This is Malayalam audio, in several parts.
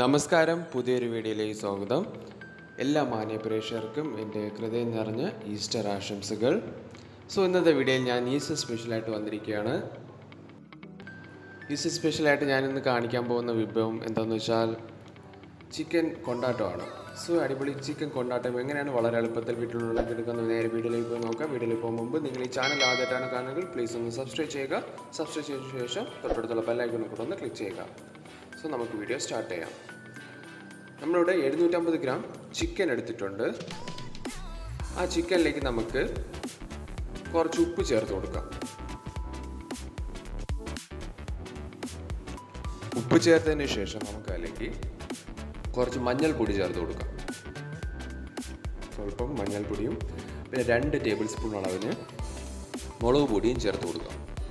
നമസ്കാരം പുതിയൊരു വീഡിയോയിലേക്ക് സ്വാഗതം എല്ലാ മാന്യ പ്രേക്ഷകർക്കും എൻ്റെ ഹൃദയം നിറഞ്ഞ ഈസ്റ്റർ ആശംസകൾ സോ ഇന്നത്തെ വീഡിയോയിൽ ഞാൻ ഈസ്റ്റർ സ്പെഷ്യലായിട്ട് വന്നിരിക്കുകയാണ് ഈസ്റ്റർ സ്പെഷ്യലായിട്ട് ഞാനിന്ന് കാണിക്കാൻ പോകുന്ന വിഭവം എന്താണെന്ന് വെച്ചാൽ ചിക്കൻ കൊണ്ടാട്ടമാണ് സോ അടിപൊളി ചിക്കൻ കൊണ്ടാട്ടം എങ്ങനെയാണ് വളരെ എളുപ്പത്തിൽ വീട്ടിലുള്ളതൊക്കെ എടുക്കുന്നത് നേരെ വീഡിയോയിലേക്ക് പോയി നോക്കാം വീഡിയോയിൽ പോകും മുമ്പ് നിങ്ങൾ ഈ ചാനൽ ആദ്യമായിട്ടാണ് കാണുന്നതെങ്കിൽ പ്ലീസ് ഒന്ന് സബ്സ്ക്രൈബ് ചെയ്യുക സബ്സ്ക്രൈബ് ചെയ്ത ശേഷം തൊട്ടടുത്തുള്ള ബെല്ലൈക്കണിൽ കൂടെ ഒന്ന് ക്ലിക്ക് ചെയ്യുക സോ നമുക്ക് വീഡിയോ സ്റ്റാർട്ട് ചെയ്യാം നമ്മളിവിടെ എഴുന്നൂറ്റമ്പത് ഗ്രാം ചിക്കൻ എടുത്തിട്ടുണ്ട് ആ ചിക്കനിലേക്ക് നമുക്ക് കുറച്ച് ഉപ്പ് ചേർത്ത് കൊടുക്കാം ഉപ്പ് ചേർത്തതിന് ശേഷം നമുക്ക് അതിലേക്ക് കുറച്ച് മഞ്ഞൾപ്പൊടി ചേർത്ത് കൊടുക്കാം സ്വല്പം മഞ്ഞൾപ്പൊടിയും പിന്നെ രണ്ട് ടേബിൾ സ്പൂൺ അളവിന് മുളക് പൊടിയും ചേർത്ത് കൊടുക്കാം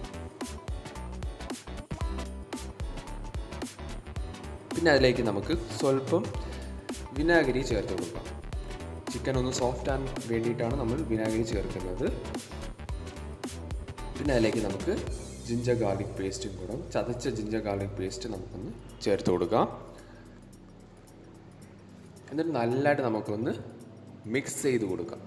പിന്നെ അതിലേക്ക് നമുക്ക് സ്വല്പം വിനാഗിരി ചേർത്ത് കൊടുക്കാം ചിക്കൻ ഒന്ന് സോഫ്റ്റ് ആകാൻ വേണ്ടിയിട്ടാണ് നമ്മൾ വിനാഗിരി ചേർക്കുന്നത് പിന്നെ അതിലേക്ക് നമുക്ക് ജിഞ്ചർ ഗാർലിക് പേസ്റ്റും കൂടെ ചതച്ച ജിഞ്ചർ ഗാർലിക് പേസ്റ്റ് നമുക്കൊന്ന് ചേർത്ത് കൊടുക്കാം എന്നിട്ട് നല്ലതായിട്ട് നമുക്കൊന്ന് മിക്സ് ചെയ്ത് കൊടുക്കാം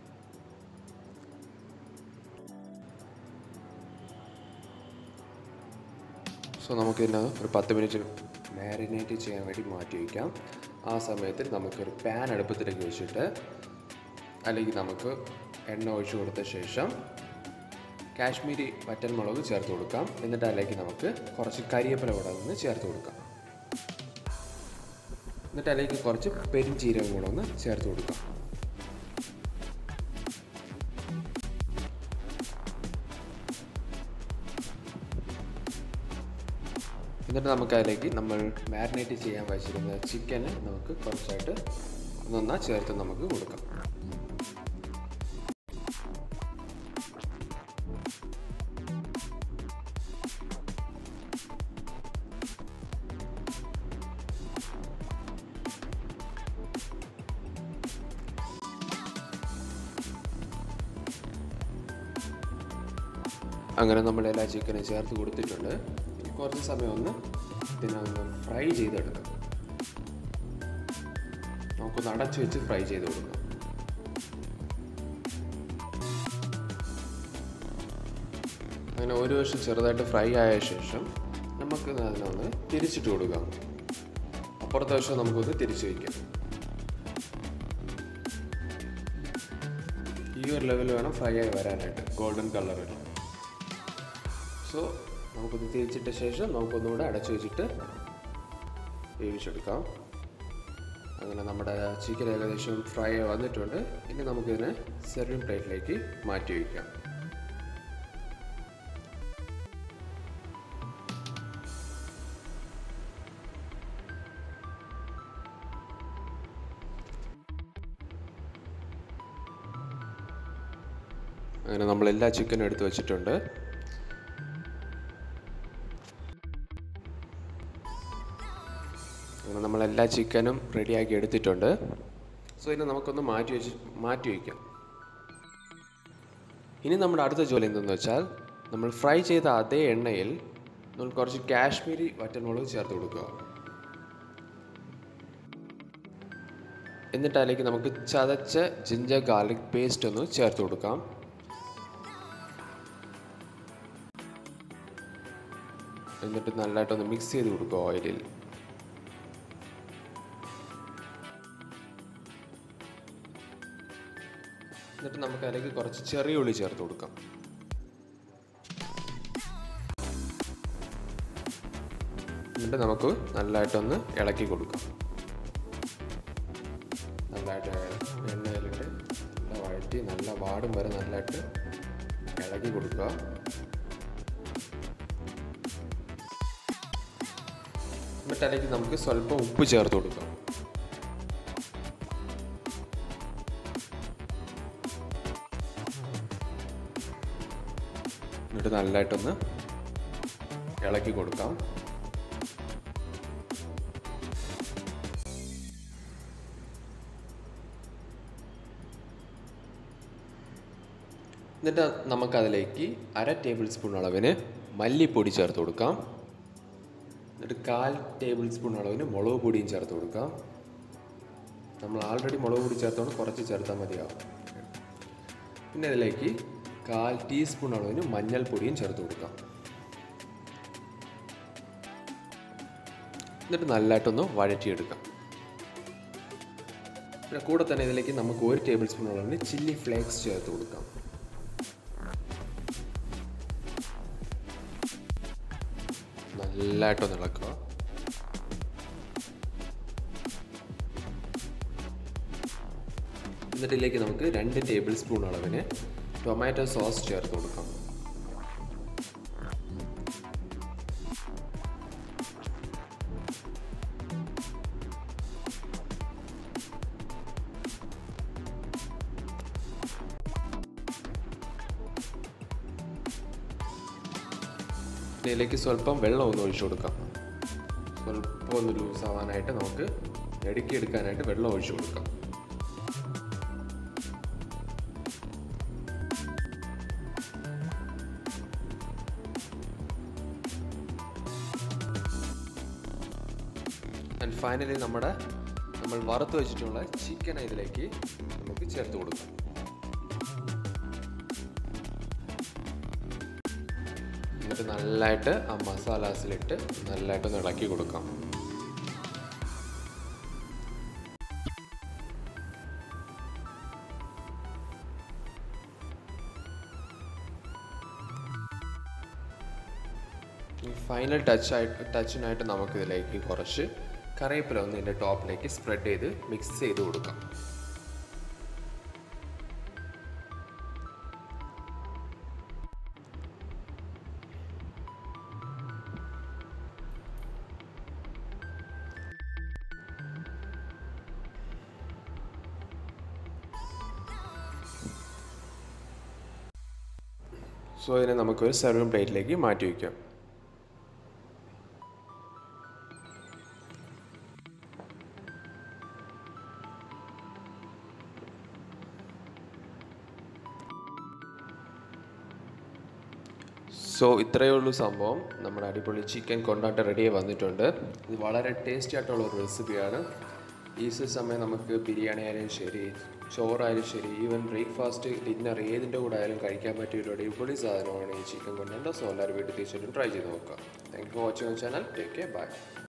സോ നമുക്കിതിന് ഒരു പത്ത് മിനിറ്റ് മാരിനേറ്റ് ചെയ്യാൻ വേണ്ടി മാറ്റി വയ്ക്കാം ആ സമയത്തിൽ നമുക്കൊരു പാൻ അടുപ്പത്തിലേക്ക് വെച്ചിട്ട് അല്ലെങ്കിൽ നമുക്ക് എണ്ണ ഒഴിച്ചു കൊടുത്ത ശേഷം കാശ്മീരി വറ്റൽമുളക് ചേർത്ത് കൊടുക്കാം എന്നിട്ട് അതിലേക്ക് നമുക്ക് കുറച്ച് കരിയേപ്പില കൂടെ ഒന്ന് ചേർത്ത് കൊടുക്കാം എന്നിട്ട് അതിലേക്ക് കുറച്ച് പെരിഞ്ചീരകം കൂടെ ഒന്ന് ചേർത്ത് കൊടുക്കാം എന്നിട്ട് നമുക്ക് അതിലേക്ക് നമ്മൾ മാരിനേറ്റ് ചെയ്യാൻ വെച്ചിരുന്ന ചിക്കന് നമുക്ക് കുറച്ചായിട്ട് നന്നാ ചേർത്ത് നമുക്ക് കൊടുക്കാം അങ്ങനെ നമ്മൾ എല്ലാ ചിക്കനും ചേർത്ത് കൊടുത്തിട്ടുണ്ട് ഇനി കുറച്ച് സമയം ഒന്ന് ഇതിനൊന്ന് ഫ്രൈ ചെയ്തെടുക്കാം നമുക്കൊന്ന് അടച്ചു വെച്ച് ഫ്രൈ ചെയ്ത് കൊടുക്കാം അങ്ങനെ ഒരു വശം ചെറുതായിട്ട് ഫ്രൈ ആയ ശേഷം നമുക്ക് അതിനൊന്ന് തിരിച്ചിട്ട് കൊടുക്കാം അപ്പുറത്തെ വശം നമുക്കൊന്ന് തിരിച്ചു വയ്ക്കാം ഈ ഒരു ലെവൽ വേണം ഫ്രൈ ആയി വരാനായിട്ട് ഗോൾഡൻ കളറിൽ സോ നമുക്കൊന്ന് തിരിച്ചിട്ട ശേഷം നമുക്കൊന്നുകൂടെ അടച്ചു വെച്ചിട്ട് വേവിച്ചെടുക്കാം അങ്ങനെ നമ്മുടെ ചിക്കൻ ഏകദേശം ഫ്രൈ വന്നിട്ടുണ്ട് ഇനി നമുക്കിതിനെ സെർവിങ് പ്ലേറ്റിലേക്ക് മാറ്റി വയ്ക്കാം അങ്ങനെ നമ്മൾ എല്ലാ ചിക്കനും എടുത്ത് വെച്ചിട്ടുണ്ട് അങ്ങനെ നമ്മൾ എല്ലാ ചിക്കനും റെഡിയാക്കി എടുത്തിട്ടുണ്ട് സോ ഇനി നമുക്കൊന്ന് മാറ്റി വെച്ച് മാറ്റി വയ്ക്കാം ഇനി നമ്മുടെ അടുത്ത ജോലി എന്തെന്ന് വെച്ചാൽ നമ്മൾ ഫ്രൈ ചെയ്ത അതേ എണ്ണയിൽ നമ്മൾ കുറച്ച് കാശ്മീരി വറ്റൽമുളക് ചേർത്ത് കൊടുക്കുക എന്നിട്ട് അതിലേക്ക് നമുക്ക് ചതച്ച ജിഞ്ചർ ഗാർലിക് പേസ്റ്റ് ഒന്ന് ചേർത്ത് കൊടുക്കാം എന്നിട്ട് നല്ലതായിട്ടൊന്ന് മിക്സ് ചെയ്ത് കൊടുക്കുക ഓയിലിൽ എന്നിട്ട് നമുക്ക് അതിലേക്ക് കുറച്ച് ചെറിയ ഉള്ളി ചേർത്ത് കൊടുക്കാം എന്നിട്ട് നമുക്ക് നല്ലതായിട്ടൊന്ന് ഇളക്കി കൊടുക്കാം നല്ലതായിട്ട് എണ്ണയിലിട്ട് നല്ല വഴറ്റി നല്ല വാടും വരെ നല്ലതായിട്ട് ഇളക്കി കൊടുക്കുക എന്നിട്ട് അതിലേക്ക് നമുക്ക് സ്വല്പം ഉപ്പ് ചേർത്ത് കൊടുക്കാം എന്നിട്ട് നല്ലതായിട്ടൊന്ന് ഇളക്കി കൊടുക്കാം എന്നിട്ട് നമുക്കതിലേക്ക് അര ടേബിൾ സ്പൂൺ അളവിന് മല്ലിപ്പൊടി ചേർത്ത് കൊടുക്കാം എന്നിട്ട് കാൽ ടേബിൾ സ്പൂൺ അളവിന് മുളക് പൊടിയും ചേർത്ത് കൊടുക്കാം നമ്മൾ ആൾറെഡി മുളക് പൊടി ചേർത്തോണ്ട് കുറച്ച് ചേർത്താൽ മതിയാവും പിന്നെ ഇതിലേക്ക് കാൽ ടീസ്പൂൺ അളവിന് മഞ്ഞൾപ്പൊടിയും ചേർത്ത് കൊടുക്കാം എന്നിട്ട് നല്ലതായിട്ടൊന്ന് വഴറ്റിയെടുക്കാം പിന്നെ കൂടെ തന്നെ ഇതിലേക്ക് നമുക്ക് ഒരു ടേബിൾ സ്പൂൺ അളവിന് ചില്ലി ഫ്ലേക്സ് ചേർത്ത് കൊടുക്കാം നല്ലതായിട്ടൊന്ന് ഇളക്കുക എന്നിട്ട് ഇതിലേക്ക് നമുക്ക് രണ്ട് ടേബിൾ സ്പൂൺ അളവിന് ടൊമാറ്റോ സോസ് ചേർത്ത് കൊടുക്കാം ഇതിലേക്ക് സ്വല്പം വെള്ളം ഒന്ന് ഒഴിച്ചു കൊടുക്കാം സ്വല്പം ഒന്ന് ലൂസ് ആവാനായിട്ട് നമുക്ക് എടുക്കിയെടുക്കാനായിട്ട് വെള്ളം ഒഴിച്ചു കൊടുക്കാം ആൻഡ് ഫൈനലി നമ്മുടെ നമ്മൾ വറുത്ത് വെച്ചിട്ടുള്ള ചിക്കൻ ഇതിലേക്ക് നമുക്ക് ചേർത്ത് കൊടുക്കാം എന്നിട്ട് നല്ലതായിട്ട് ആ മസാലാസിലിട്ട് നല്ലതായിട്ടൊന്ന് ഇളക്കി കൊടുക്കാം ഫൈനൽ ടച്ച് ആയിട്ട് ടച്ചിനായിട്ട് നമുക്കിതിലേക്ക് കുറച്ച് കറിവേപ്പില ഒന്ന് ഇതിൻ്റെ ടോപ്പിലേക്ക് സ്പ്രെഡ് ചെയ്ത് മിക്സ് ചെയ്ത് കൊടുക്കാം സോ ഇതിനെ നമുക്കൊരു സെർവിങ് പ്ലേറ്റിലേക്ക് മാറ്റി വയ്ക്കാം സോ ഇത്രയേ ഉള്ളൂ സംഭവം നമ്മുടെ അടിപൊളി ചിക്കൻ കൊണ്ടാട്ട റെഡിയായി വന്നിട്ടുണ്ട് ഇത് വളരെ ടേസ്റ്റി ആയിട്ടുള്ള ഒരു റെസിപ്പിയാണ് ഈസ്റ്റർ സമയം നമുക്ക് ബിരിയാണി ആയാലും ശരി ചോറായാലും ശരി ഈവൻ ബ്രേക്ക്ഫാസ്റ്റ് ഡിന്നർ ഏതിൻ്റെ കൂടെ ആയാലും കഴിക്കാൻ പറ്റിയ ഒരു അടിപൊളി സാധനമാണ് ഈ ചിക്കൻ കൊണ്ടാട്ട സോ എല്ലാവരും വീട്ടിൽ തീർച്ചയായിട്ടും ട്രൈ ചെയ്ത് നോക്കുക thank you for watching channel take care by